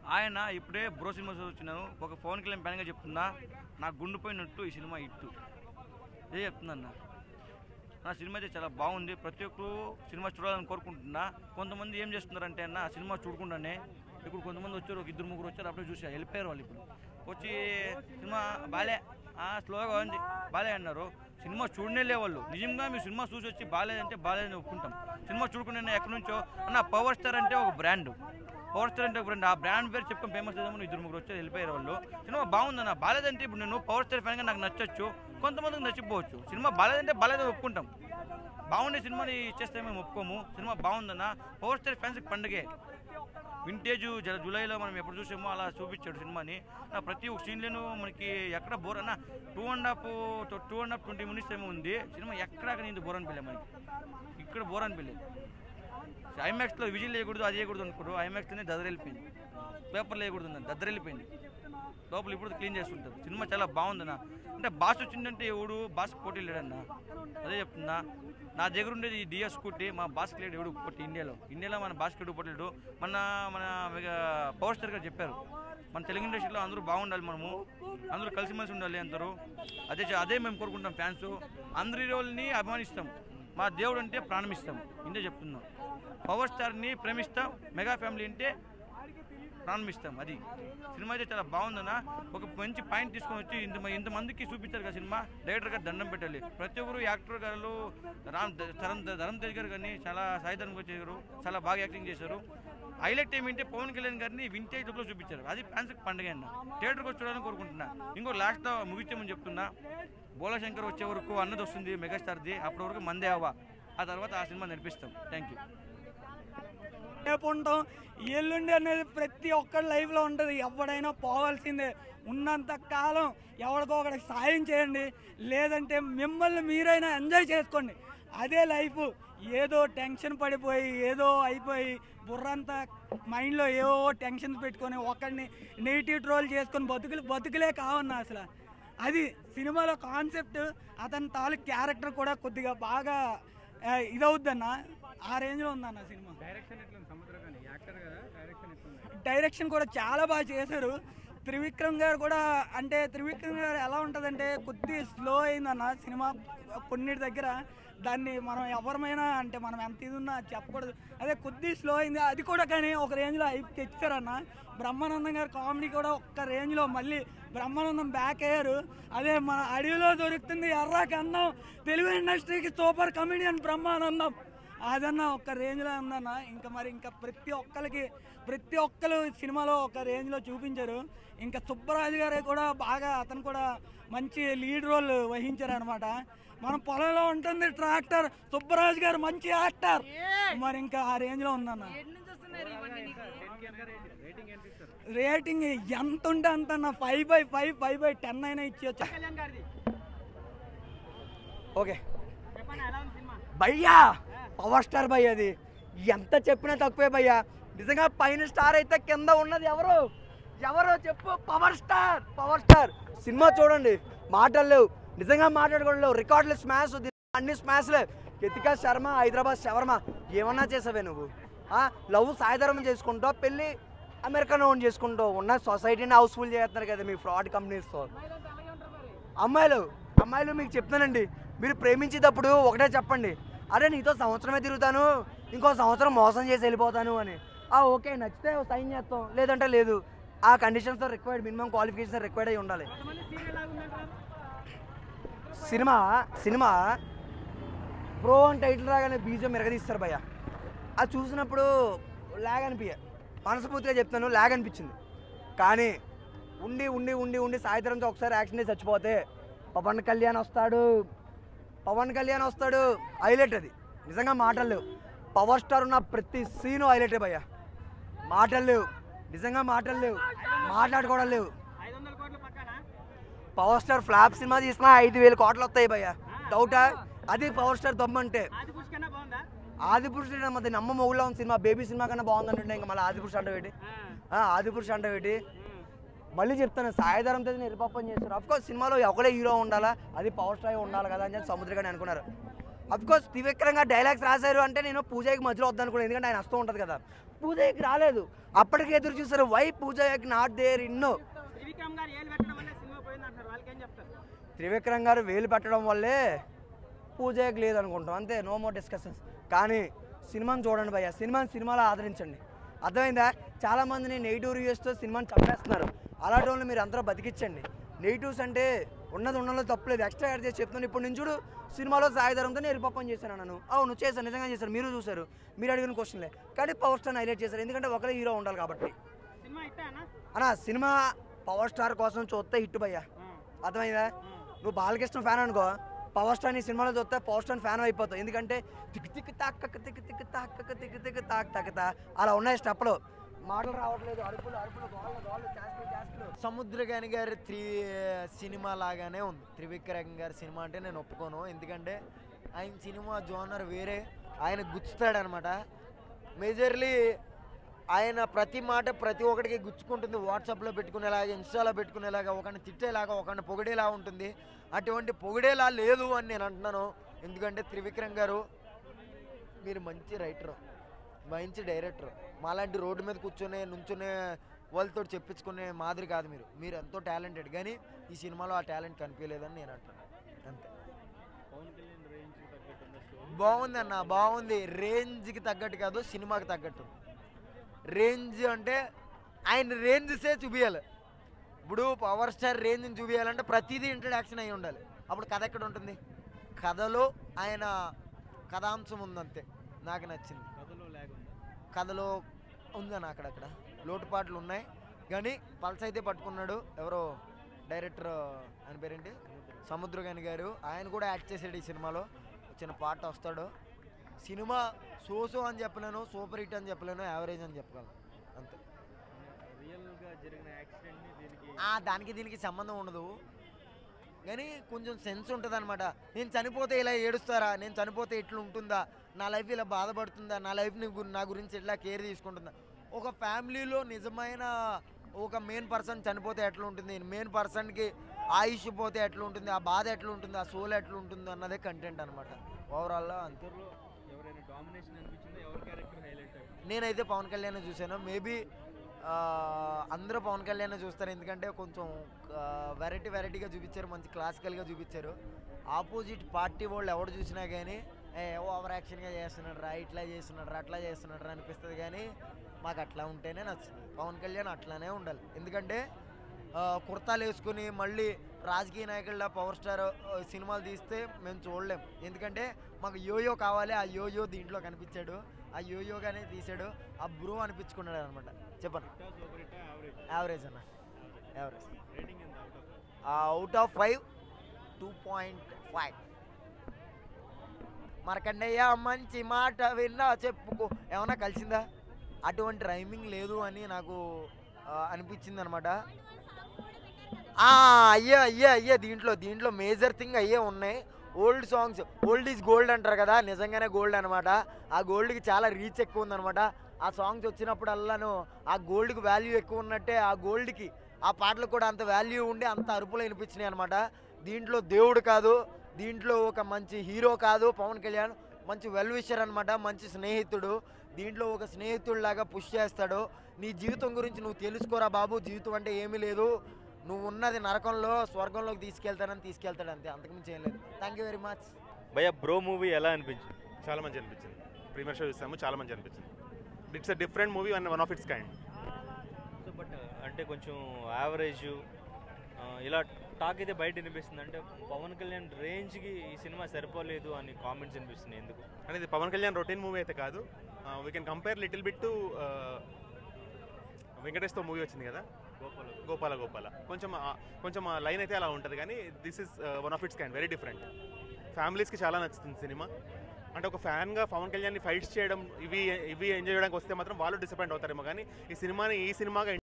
ఆయన ఇప్పుడే bro cinema చూసి వచ్చినాను ఒక పవన్ కళ్యాణ్ ఫ్యాన్గా చెప్తున్నా నా గుండు పోయినట్టు ఈ సినిమా ఇట్టు ఇదే చెప్తుందన్న నా సినిమా అయితే చాలా బాగుంది ప్రతి ఒక్కరు సినిమా చూడాలని కోరుకుంటున్నా కొంతమంది ఏం చేస్తున్నారంటే అన్న సినిమా చూడకుండానే ఇప్పుడు కొంతమంది వచ్చారు ఒక ఇద్దరు ముగ్గురు వచ్చారు అప్పుడే చూసి వెళ్ళిపోయారు వాళ్ళు ఇప్పుడు వచ్చి సినిమా బాలే ఆ, స్లోగా ఉంది బాలే అన్నారు సినిమా చూడనే వాళ్ళు నిజంగా మీరు సినిమా చూసి వచ్చి బాలేదంటే బాలేదని ఒప్పుకుంటాం సినిమా చూడకుండా ఎక్కడి నుంచో అన్న పవర్ స్టార్ అంటే ఒక బ్రాండ్ పవర్ స్టార్ అంటే ఒక బ్రాండ్ ఆ బ్రాండ్ పేరు చెప్పుకొని ఫేమస్ చేద్దామని ఇద్దరు ముగ్గురు వచ్చి వెళ్ళిపోయారు వాళ్ళు సినిమా బాగుందన్న బాలేదంటే ఇప్పుడు నేను పవర్ స్టార్ ఫ్యాన్గా నాకు నచ్చొచ్చు కొంతమందికి నచ్చిపోవచ్చు సినిమా బాలేదంటే బాలేదని ఒప్పుకుంటాం బాగుండే సినిమాని ఇచ్చేస్తే మేము ఒప్పుకోము సినిమా బాగుందన్న పవర్ స్టార్ ఫ్యాన్స్కి పండుగే వింటేజ్ జల జూలైలో మనం ఎప్పుడు చూసామో అలా చూపించాడు సినిమాని ఆ ప్రతి ఒక్క సీన్లను మనకి ఎక్కడ బోర్ అన్న two and half two and half twenty minutes ఏమో ఉంది సినిమా ఎక్కడ నేను బోర్ అనిపించలే మనకి ఇక్కడ బోర్ అనిపించలేదు ఐమాక్స్లో విజిల్ వేయకూడదు అది వేయకూడదు అనుకోరు ఐమాక్స్లోనే దద్దర వెళ్ళిపోయింది పేపర్లు వేయకూడదు అన్న దద్దర వెళ్ళిపోయింది లోపల ఇప్పుడు క్లీన్ చేస్తుంటారు సినిమా చాలా బాగుందన్న అంటే బాస్ వచ్చిందంటే ఎవడు బాస్ పోటీ లేడన్న అదే చెప్తున్నా నా దగ్గర ఉండేది ఈ డిఎస్ స్కూటీ మా బాస్ లేడు ఎవడు పోటీ ఇండియాలో ఇండియాలో మన బాస్ ఎవడు పోటీలేడు మన మన మెగా పవర్ స్టార్ గారు చెప్పారు మన తెలుగు ఇండస్ట్రీలో అందరూ బాగుండాలి మనము అందరూ కలిసిమెలిసి ఉండాలి అందరూ అదే చే- అదే మేము కోరుకుంటాం ఫ్యాన్స్ అందరి హీరోల్ని అభిమానిస్తాం మా దేవుడు అంటే ప్రాణమిస్తాం ఇందే చెప్తున్నాం పవర్ స్టార్ని ప్రేమిస్తాం మెగా ఫ్యామిలీ అంటే ప్రారంభిస్తాం అది సినిమా అయితే చాలా బాగుందన్న ఒక మంచి పాయింట్ తీసుకొని వచ్చి ఇంత ఇంతమందికి చూపించారు కదా సినిమా డైరెక్టర్ గారు దండం పెట్టాలి ప్రతి ఒక్కరు యాక్టర్ గారు రామ్ ధరం ధరం తేజ్ గారు కానీ చాలా సాయి ధరం గారు చాలా బాగా యాక్టింగ్ చేశారు హైలైట్ ఏమంటే పవన్ కళ్యాణ్ గారిని వింటేజ్ లుక్లో చూపించారు అది ఫ్యాన్స్కి పండుగ అన్న థియేటర్కి వచ్చి చూడాలని కోరుకుంటున్నా ఇంకో లాస్ట్లో ముగించామని చెప్తున్నా బోలాశంకర్ వచ్చే వరకు అన్నది వస్తుంది మెగాస్టార్ది అప్పటి వరకు మందే అవ్వ ఆ తర్వాత ఆ సినిమా నడిపిస్తాం థ్యాంక్ యూ రేపు ఉంటాం ఎల్లుండి అనేది ప్రతి ఒక్కరి లైఫ్లో ఉంటుంది ఎవడైనా పోవాల్సిందే ఉన్నంత కాలం ఎవరికో ఒకరికి సాయం చేయండి లేదంటే మిమ్మల్ని మీరైనా ఎంజాయ్ చేసుకోండి అదే లైఫ్ ఏదో టెన్షన్ పడిపోయి ఏదో అయిపోయి బుర్రంతా మైండ్లో ఏవో టెన్షన్స్ పెట్టుకొని ఒకరిని నెగిటివ్ ట్రోల్ చేసుకొని బతుకులు బతుకులే కావన్నా అసలు అది సినిమాలో కాన్సెప్ట్ అతని తాలూకు క్యారెక్టర్ కూడా కొద్దిగా బాగా ఆ, ఇదవుద్దన్న ఆ రేంజ్లో ఉందన్న సినిమా డైరెక్షన్ ఎట్లా ఉంది సముద్ర కానీ యాక్టర్ కదా డైరెక్షన్ ఎట్లా ఉంది డైరెక్షన్ కూడా చాలా బాగా చేశారు త్రివిక్రమ్ గారు కూడా అంటే త్రివిక్రమ్ గారు ఎలా ఉంటుందంటే కొద్ది స్లో అయిందన్న సినిమా కొన్నిటి దగ్గర దాన్ని మనం ఎవరమైనా అంటే మనం ఎంత ఇది ఉన్నా చెప్పకూడదు అదే కొద్ది స్లో అయింది అది కూడా కానీ ఒక రేంజ్లో అయి తెచ్చారన్న బ్రహ్మానందం గారు కామెడీ కూడా ఒక్క రేంజ్లో మళ్ళీ బ్రహ్మానందం బ్యాక్ అయ్యారు అదే మన అడవిలో దొరుకుతుంది ఎర్రాకి అన్నం తెలుగు ఇండస్ట్రీకి సూపర్ కమెడియన్ బ్రహ్మానందం అదన్న ఒక్క రేంజ్లో ఉందన్న ఇంకా మరి ఇంకా ప్రతి ఒక్కరికి ప్రతి ఒక్కరు సినిమాలో ఒక రేంజ్లో చూపించారు ఇంకా సుబ్బరాజు గారే కూడా బాగా అతను కూడా మంచి లీడ్ రోల్ వహించారు అనమాట మన పొలంలో ఉంటుంది ట్రాక్టర్ సుబ్బరాజు గారు మంచి యాక్టర్ మరి ఇంకా ఆ రేంజ్లో ఉందన్న టెన్కి ఎంత రేటింగ్ రేటింగ్ ఎంత ఇస్తారు రేటింగ్ ఎంత ఉంటే అంత అన్న five by five five by ten అయినా ఇచ్చేయచ్చు కళ్యాణ్ గారిది ఓకే చెప్పండి ఎలా ఉంది సినిమా భయ్యా పవర్ స్టార్ భయ్య అది ఎంత చెప్పినా తక్కువే భయ్యా నిజంగా పైన స్టార్ అయితే కింద ఉన్నది ఎవరు ఎవరు చెప్పు పవర్ స్టార్ పవర్ స్టార్ సినిమా చూడండి మాటలు లేవు నిజంగా మాట్లాడుకోవడం లేవు రికార్డులు స్మాష్ ఉంది అన్ని స్మాష్లే కెతికా శర్మ హైదరాబాద్ శవర్మ ఏమన్నా చేసావే నువ్వు ఆ, లవ్ సాయధర్మం చేసుకుంటావు పెళ్ళి అమెరికన్ ఓన్ చేసుకుంటావు ఉన్న సొసైటీని హౌస్ఫుల్ చేస్తున్నారు కదా మీ ఫ్రాడ్ కంపెనీస్తో అమ్మాయిలు అమ్మాయిలు మీకు చెప్తానండి మీరు ప్రేమించేటప్పుడు ఒకటే చెప్పండి అరే నీతో సంవత్సరమే తిరుగుతాను ఇంకో సంవత్సరం మోసం చేసి వెళ్ళిపోతాను అని ఆ ఓకే నచ్చితే సైన్ చేస్తాం లేదంటే లేదు ఆ conditions required minimum qualification required అయి ఉండాలి కొంతమంది సీరియల్ లాగా ఉందంటారు సినిమా సినిమా ప్రో అని టైటిల్ రాగానే బీజం మెరగదీస్తారు భయ్య అది చూసినప్పుడు లాగ్ అనిపించ మనస్ఫూర్తిగా చెప్తాను లాగ్ అనిపించింది కానీ ఉండి ఉండి ఉండి ఉండి సాయంత్రంతో ఒకసారి యాక్షన్ చేసి చచ్చిపోతే పవన్ కళ్యాణ్ వస్తాడు పవన్ కళ్యాణ్ వస్తాడు హైలైట్ అది నిజంగా మాటలు లేవు పవర్ స్టార్ ఉన్న ప్రతి సీను హైలైటే భయ్య మాటలు లేవు నిజంగా మాటలు లేవు మాట్లాడుకోవడం లేవు ఐదు వందల కోట్ల పక్కన పవర్ స్టార్ ఫ్లాప్ సినిమా తీసినా ఐదు వేలు కోట్లు వస్తాయి భయ్య డౌటా అది పవర్ స్టార్ దమ్మంటే ఆది పురుష్ కన్నా బాగుందా ఆది పురుషుడు మధ్య నమ్మ మొగుల్లో ఉంది సినిమా బేబీ సినిమా కన్నా బాగుందంటుంటే ఇంకా మళ్ళీ ఆది పురుషు అంటే ఏంటి ఆ, ఆది పురుషు అంటే ఏంటి ఉమ్. మళ్ళీ చెప్తాను సాయిధరం తేజ్ నిర్పాపం చేస్తారు అఫ్కోర్స్ సినిమాలో ఒకడే హీరో ఉండాలా అది పవర్ స్టార్ ఉండాలి కదా అని చెప్పి సముద్రగానే అనుకున్నారు కోర్స్ త్రివిక్రంగా డైలాగ్స్ రాశారు అంటే నేను పూజకి మధ్యలో వద్దనుకున్నాను ఎందుకంటే ఆయన వస్తూ ఉంటుంది కదా పూజకి రాలేదు అప్పటికి ఎదురు చూసారు వై పూజకి నాట్ దేర్ ఇన్నో త్రివిక్రమ్ గారు ఏళ్ళు పెట్టడం వల్ల సినిమా పోయింది అంటారు వాళ్ళకి ఏం చెప్తారు త్రివిక్రమ్ గారు వేలు పెట్టడం వల్లే పూజకి లేదు అనుకుంటాం అంతే నో మోర్ డిస్కషన్స్ కానీ సినిమాని చూడండి భయ్య సినిమాని సినిమాలో ఆదరించండి అర్థమైందా చాలా మందిని నెగిటివ్ రివ్యూస్తో సినిమాని చంపేస్తున్నారు అలాంటి వాళ్ళని మీరు అందరూ బతికించండి నెగిటివ్స్ అంటే ఉన్నది ఉన్నలో తప్పలేదు ఎక్స్ట్రా యాడ్ చేసి చెప్తున్నాను ఇప్పుడు నేను చూడు సినిమాలో సాయిధరంతో నేను పప్పని చేశాను నన్ను అవును చేశాను నిజంగా చేశాను మీరు చూశారు మీరు అడిగిన క్వశ్చన్లే కానీ పవర్ స్టార్ హైలైట్ చేశారు ఎందుకంటే ఒకరే హీరో ఉండాలి కాబట్టి సినిమా ఇట్టా అన్న అన్నా సినిమా పవర్ స్టార్ కోసం చూస్తే హిట్ భయ్యా అర్థమైందా నువ్వు బాలకృష్ణ ఫ్యాన్ అనుకో పవర్ స్టార్ నీ సినిమాలో చూస్తే పవర్ స్టార్ ఫ్యాన్ అయిపోతావు ఎందుకంటే తిక్కు తిక్కు తాక్ కక్క తిక్కు తిక్కు తాక్ కక్క తిక్కు తిక్కు తాక్ తగ్గతా అలా ఉన్నాయి స్టెప్లు మాటలు రావట్లేదు అరుపులు అరుపులు గోళ్ళు గోళ్ళు క్యాస్ట్లు క్యాస్ట్లు సముద్రగాని గారి త్రి సినిమా లాగానే ఉంది త్రివిక్రమ్ గారి సినిమా అంటే నేను ఒప్పుకోను ఎందుకంటే ఆయన సినిమా జోనర్ వేరే ఆయన గుచ్చుతాడనమాట మేజర్లీ ఆయన ప్రతి మాట ప్రతి ఒక్కడికి గుచ్చుకుంటుంది వాట్సాప్లో పెట్టుకునేలాగా ఇన్స్టాలో పెట్టుకునేలాగా ఒకరిని తిట్టేలాగా ఒకరిని పొగిడేలా ఉంటుంది అటువంటి పొగిడేలా లేదు అని నేను అంటున్నాను ఎందుకంటే త్రివిక్రమ్ గారు మీరు మంచి రైటరు మంచి డైరెక్టర్ మాలాంటి రోడ్డు మీద కూర్చొని నుంచునే వాళ్ళతో చెప్పించుకునే మాదిరి కాదు మీరు మీరు ఎంతో టాలెంటెడ్ కానీ ఈ సినిమాలో ఆ టాలెంట్ కనిపించలేదని నేను అంటాను అంతే బాగుంది అన్న బాగుంది రేంజ్కి తగ్గట్టు కాదు సినిమాకి తగ్గట్టు రేంజ్ అంటే ఆయన రేంజ్సే చూపించాలి ఇప్పుడు పవర్ స్టార్ రేంజ్ని చూపించాలంటే ప్రతిదీ ఇంట్రడక్షన్ అయి ఉండాలి అప్పుడు కథ ఎక్కడ ఉంటుంది కథలో ఆయన కథాంశం ఉందంతే నాకు నచ్చింది కథలో ఉందన్న అక్కడక్కడ లోటుపాట్లు ఉన్నాయి కానీ పల్స్ అయితే పట్టుకున్నాడు ఎవరో డైరెక్టర్ ఆయన పేరేంటి సముద్రగాని గారు ఆయన కూడా యాక్ట్ చేసాడు ఈ సినిమాలో చిన్న పాట వస్తాడు సినిమా సోసో అని చెప్పలేను సూపర్ హిట్ అని చెప్పలేను యావరేజ్ అని చెప్పగలను అంతే రియల్గా జరిగిన యాక్సిడెంట్ని దీనికి ఆ, దానికి దీనికి సంబంధం ఉండదు కానీ కొంచెం సెన్స్ ఉంటుంది అనమాట నేను చనిపోతే ఇలా ఏడుస్తారా నేను చనిపోతే ఇట్లా ఉంటుందా నా లైఫ్ ఇలా బాధపడుతుందా నా లైఫ్ని గు- నా గురించి ఎట్లా కేర్ తీసుకుంటుందా ఒక ఫ్యామిలీలో నిజమైన ఒక మెయిన్ పర్సన్ చనిపోతే ఎట్లా ఉంటుంది మెయిన్ పర్సన్కి ఆయుష్ పోతే ఎట్లా ఉంటుంది ఆ బాధ ఎట్లా ఉంటుంది ఆ సోల్ ఎట్లా ఉంటుంది అన్నదే కంటెంట్ అనమాట ఓవరాల్లో అంతే ఎవరైనా డామినేషన్ అనిపించిందో ఎవరి క్యారెక్టర్ హైలైట్ అయ్యింది నేనైతే పవన్ కళ్యాణ్ చూశాను మేబీ అందరూ పవన్ కళ్యాణ్ చూస్తారు ఎందుకంటే కొంచెం వెరైటీ వెరైటీగా చూపించారు మంచి క్లాసికల్గా చూపించారు ఆపోజిట్ పార్టీ వాళ్ళు ఎవడు చూసినా కానీ ఏ ఓవర్ యాక్షన్గా చేస్తున్నాడు రా ఇట్లా చేస్తున్నాడు రా అట్లా చేస్తున్నాడు రా అనిపిస్తుంది కానీ మాకు అట్లా ఉంటేనే నచ్చుతుంది పవన్ కళ్యాణ్ అట్లానే ఉండాలి ఎందుకంటే ఆ, కుర్తాలు వేసుకుని మళ్ళీ రాజకీయ నాయకుల పవర్ స్టార్ ఆ, సినిమాలు తీస్తే మేము చూడలేం ఎందుకంటే మాకు యోయో కావాలి ఆ యోయో దీంట్లో కనిపించాడు ఆ యోయోగానే తీసాడు ఆ బ్రో అనిపించుకున్నాడు అనమాట చెప్పండి ఇట్టా సూపర్ ఇట్టా యావరేజ్ యావరేజ్ అన్న యావరేజ్ రేటింగ్ ఎంత out of out of five two point five మరకండయ్య మంచి మాట విన్నా చెప్పుకో ఏమన్నా కలిసిందా అటువంటి రైమింగ్ లేదు అని నాకు అనిపించింది అనమాట అయ్యే అయ్యే అయ్యే దీంట్లో దీంట్లో మేజర్ థింగ్ అయ్యే ఉన్నాయి old songs old is gold అంటారు కదా నిజంగానే గోల్డ్ అనమాట ఆ గోల్డ్కి చాలా రీచ్ ఎక్కువ ఉందన్నమాట ఆ సాంగ్స్ వచ్చినప్పుడల్లాను ఆ గోల్డ్కి వాల్యూ ఎక్కువ ఉన్నట్టే ఆ గోల్డ్కి ఆ పాటలకు కూడా అంత వాల్యూ ఉండి అంత అరుపులు వినిపించినాయి అనమాట దీంట్లో దేవుడు కాదు దీంట్లో ఒక మంచి హీరో కాదు పవన్ కళ్యాణ్ మంచి వెల్ విషర్ అనమాట మంచి స్నేహితుడు దీంట్లో ఒక స్నేహితుడిలాగా పుష్ చేస్తాడు నీ జీవితం గురించి నువ్వు తెలుసుకోరా బాబు జీవితం అంటే ఏమీ లేదు నువ్వు ఉన్నది నరకంలో స్వర్గంలోకి తీసుకెళ్తానని తీసుకెళ్తాడు అంతే అంతకుమించి ఏం లేదు థ్యాంక్ యూ వెరీ మచ్ భయ్య బ్రో మూవీ ఎలా అనిపించింది చాలా మంచి అనిపించింది ప్రీమియర్ షో చూసాము చాలా మంచి అనిపించింది it's a different movie one one of its kind so but అంటే కొంచెం యావరేజ్ ఇలా టాక్ అయితే బయట వినిపిస్తుంది అంటే పవన్ కళ్యాణ్ రేంజ్కి ఈ సినిమా సరిపోలేదు అని కామెంట్స్ వినిపిస్తున్నాయి ఎందుకు అనేది పవన్ కళ్యాణ్ రొటీన్ మూవీ అయితే కాదు we can compare little bit to వెంకటేష్తో మూవీ వచ్చింది కదా గోపాల్ గోపాల గోపాల కొంచెం ఆ- కొంచెం ఆ లైన్ అయితే అలా ఉంటుంది కానీ this is one of its kind very different ఫ్యామిలీస్కి చాలా నచ్చుతుంది సినిమా అంటే ఒక ఫ్యాన్గా పవన్ కళ్యాణ్ని ఫైట్స్ చేయడం ఇవి ఇవి ఎంజాయ్ చేయడానికి వస్తే మాత్రం వాళ్ళు డిసప్పాయింట్ అవుతారేమో కానీ ఈ సినిమాని ఈ సినిమాగా